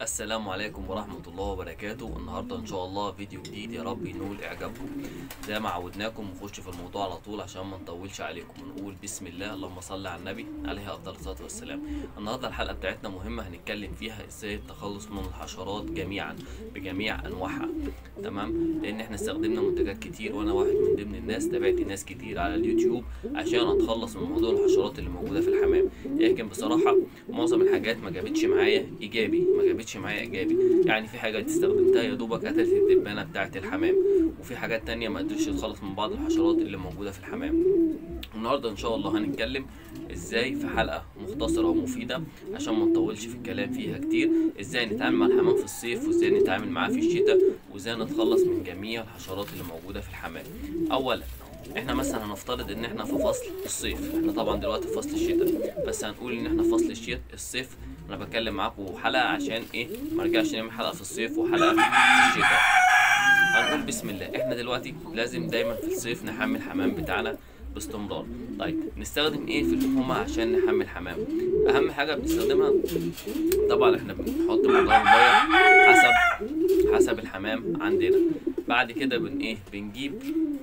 السلام عليكم ورحمة الله وبركاته النهاردة إن شاء الله فيديو جديد يا رب ينول إعجابكم زي ما عودناكم نخش في الموضوع على طول عشان ما نطولش عليكم ونقول بسم الله اللهم صل على النبي عليه أفضل الصلاة والسلام النهاردة الحلقة بتاعتنا مهمة هنتكلم فيها إزاي التخلص من الحشرات جميعا بجميع أنواعها تمام لأن إحنا استخدمنا منتجات كتير وأنا واحد من ضمن الناس تابعت ناس كتير على اليوتيوب عشان أتخلص من موضوع الحشرات اللي موجودة في الحمام لكن بصراحة معظم الحاجات ما جابتش معايا إيجابي ما جابتش معايا إيجابي يعني في حاجات استخدمتها يا دوبك قتلت الدبانة بتاعة الحمام وفي حاجات تانية ما قدرش يتخلص من بعض الحشرات اللي موجودة في الحمام النهارده ان شاء الله هنتكلم ازاي في حلقه مختصره ومفيده عشان ما نطولش في الكلام فيها كتير ازاي نتعامل مع الحمام في الصيف وازاي نتعامل معاه في الشتاء وازاي نتخلص من جميع الحشرات اللي موجوده في الحمام اولا احنا مثلا هنفترض ان احنا في فصل الصيف احنا طبعا دلوقتي في فصل الشتاء بس هنقول ان احنا في فصل الشتاء الصيف انا بتكلم معاكم حلقه عشان ايه ما ارجعش نعمل حلقه في الصيف وحلقه في الشتاء هنقول بسم الله احنا دلوقتي لازم دايما في الصيف نحمل الحمام بتاعنا باستمرار طيب نستخدم ايه في الحكومة عشان نحمل حمام اهم حاجة بنستخدمها طبعا احنا بنحط مقدار المية حسب حسب الحمام عندنا بعد كده بن ايه بنجيب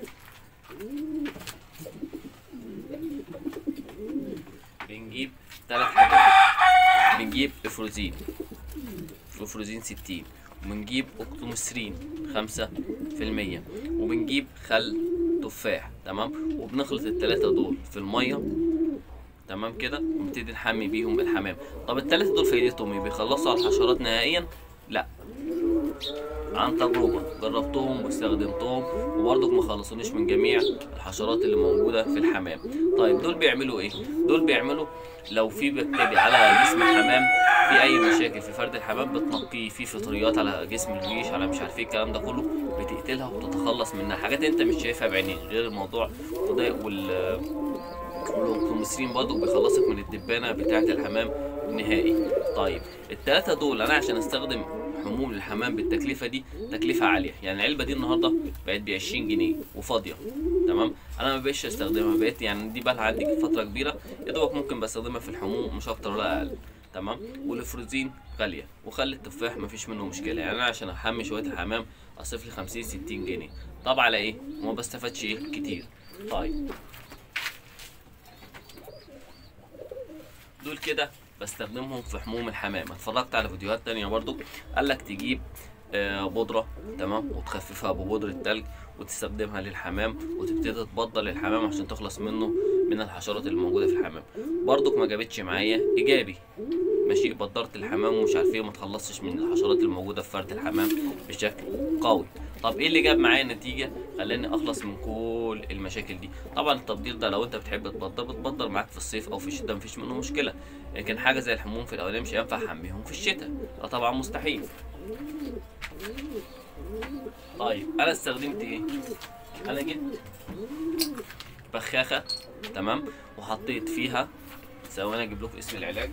بنجيب ثلاث حاجات بنجيب افروزين افروزين ستين وبنجيب اوكتومسترين خمسة في المية وبنجيب خل تفاح تمام وبنخلط التلاتة دول في المية تمام كده ونبتدي نحمي بيهم الحمام طب التلاتة دول فايدتهم ايه بيخلصوا على الحشرات نهائيا لا عن تجربة جربتهم واستخدمتهم وبرضك ما خلصونيش من جميع الحشرات اللي موجودة في الحمام طيب دول بيعملوا ايه دول بيعملوا لو في بكتيريا على جسم الحمام في اي مشاكل في فرد الحمام بتنقيه في فطريات على جسم الريش على مش عارف ايه الكلام ده كله بتقتلها وبتتخلص منها حاجات انت مش شايفها بعينيك غير الموضوع وده وال والكروموسين برضه بيخلصك من الدبانه بتاعه الحمام نهائي طيب التلاتة دول انا عشان استخدم حموم للحمام بالتكلفه دي تكلفه عاليه يعني العلبه دي النهارده بقت ب 20 جنيه وفاضيه تمام انا ما بقتش استخدمها بقيت يعني دي بقى عندي فتره كبيره يا دوبك ممكن بستخدمها في الحموم مش اكتر ولا اقل تمام والافروزين غاليه وخل التفاح مفيش منه مشكله يعني انا عشان احمي شويه الحمام اصرف لي 50 60 جنيه طب على ايه وما بستفادش ايه كتير طيب دول كده بستخدمهم في حموم الحمام اتفرجت على فيديوهات تانية برضو قالك تجيب آه، بودرة تمام وتخففها ببودرة تلج وتستخدمها للحمام وتبتدي تبطل الحمام عشان تخلص منه من الحشرات اللي موجودة في الحمام برضك ما جابتش معايا ايجابي ماشي بدرت الحمام ومش عارف ايه وما تخلصش من الحشرات اللي موجودة في فرد الحمام بشكل قوي طب ايه اللي جاب معايا نتيجة خلاني اخلص من كل المشاكل دي طبعا التبديل ده لو انت بتحب تبدر بتبدر معاك في الصيف او في الشتاء مفيش منه مشكلة لكن حاجة زي الحموم في الاولاني مش هينفع احميهم في الشتاء ده طبعا مستحيل طيب انا استخدمت ايه انا جبت بخاخة تمام وحطيت فيها ثواني اجيب لكم اسم العلاج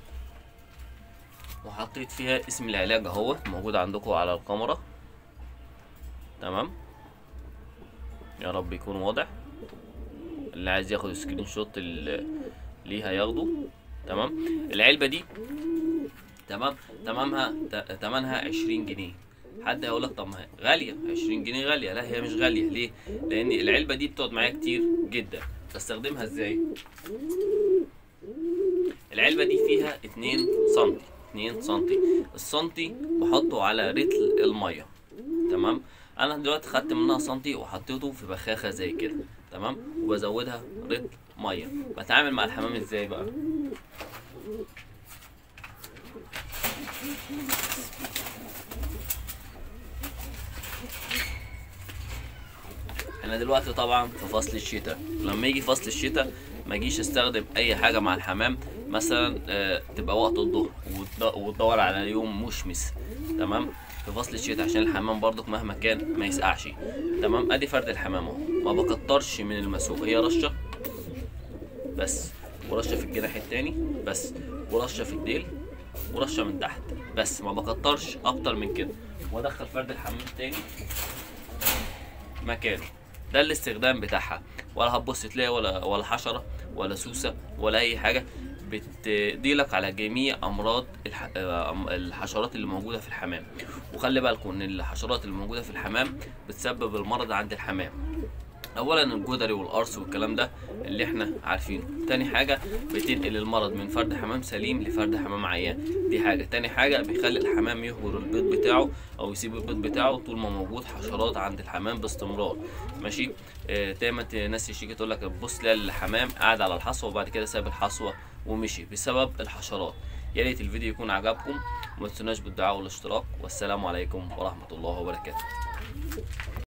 وحطيت فيها اسم العلاج اهو موجود عندكم على الكاميرا تمام يا رب يكون واضح اللي عايز ياخد سكرين شوت ال- ليها ياخده تمام العلبة دي تمام تمامها ت- تمنها عشرين جنيه حد هيقول لك طب ما هي غالية عشرين جنيه غالية لا هي مش غالية ليه؟ لأن العلبة دي بتقعد معايا كتير جدا بستخدمها ازاي؟ العلبة دي فيها اتنين سنتي اتنين سنتي السنتي بحطه على رتل المية تمام انا دلوقتي خدت منها سنتي وحطيته في بخاخة زي كده تمام وبزودها رتل مية بتعامل مع الحمام ازاي بقى انا دلوقتي طبعا في فصل الشتاء لما يجي فصل الشتاء ما اجيش استخدم اي حاجه مع الحمام مثلا آه، تبقى وقت الظهر وتد- وتدور على يوم مشمس تمام في فصل الشتاء عشان الحمام برضك مهما كان ما يسقعش تمام ادي فرد الحمام اهو ما بكترش من المسوق هي رشه بس ورشه في الجناح التاني بس ورشه في الديل ورشه من تحت بس ما بكترش اكتر من كده وادخل فرد الحمام تاني مكانه ده الاستخدام بتاعها ولا هتبص تلاقي ولا ولا حشره ولا سوسه ولا اي حاجه بتديلك على جميع امراض الح... آه، أم- الحشرات اللي موجوده في الحمام وخلي بالكم ان الحشرات اللي موجوده في الحمام بتسبب المرض عند الحمام اولا الجدري والقرص والكلام ده اللي احنا عارفينه تاني حاجه بتنقل المرض من فرد حمام سليم لفرد حمام عيان دي حاجه تاني حاجه بيخلي الحمام يهجر البيض بتاعه او يسيب البيض بتاعه طول ما موجود حشرات عند الحمام باستمرار ماشي آه دايما ت- ناس تشتكي تقول لك بص تلاقي الحمام قاعد على الحصوه وبعد كده ساب الحصوه ومشي بسبب الحشرات يا ريت الفيديو يكون عجبكم وما تنسوناش بالدعاء والاشتراك والسلام عليكم ورحمه الله وبركاته